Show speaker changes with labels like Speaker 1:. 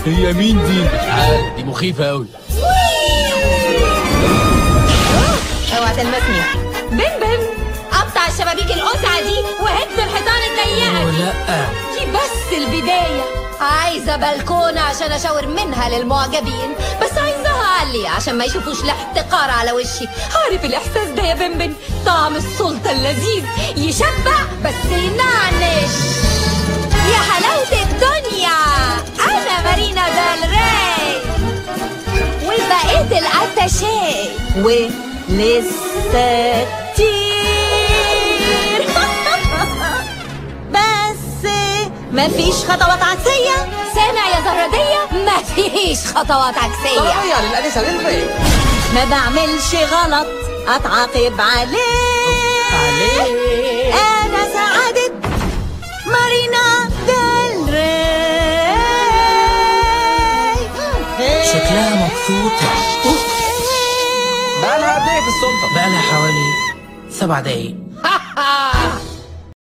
Speaker 1: هي مين دي؟
Speaker 2: مش عارف دي مخيفة أوي
Speaker 3: اوعى تلمسني
Speaker 4: بن بن قطع الشبابيك القسعة دي وهد الحيطان الضيقة دي
Speaker 1: لا
Speaker 4: دي بس البداية
Speaker 3: عايزة بلكونة عشان أشاور منها للمعجبين بس عايزاها عالية عشان ما يشوفوش الاحتقار على وشي
Speaker 4: عارف الإحساس ده يا بن بن طعم السلطة اللذيذ يشبع
Speaker 3: بس ينعنش يا حلاوة الدنيا أنا مارينا دال ري وبقيت الأتاشيه ولسه كتير بس مفيش خطوات عكسية سامع يا زرادية مفيش خطوات عكسية
Speaker 5: طلبية للأنسة للري
Speaker 3: ما بعملش غلط أتعاقب عليه
Speaker 1: عليه
Speaker 3: أنا سعادة مارينا ديل ري
Speaker 1: شكلها مبسوطة
Speaker 5: بقالها قد إيه في السلطة؟
Speaker 1: بقالها حوالي سبع دقايق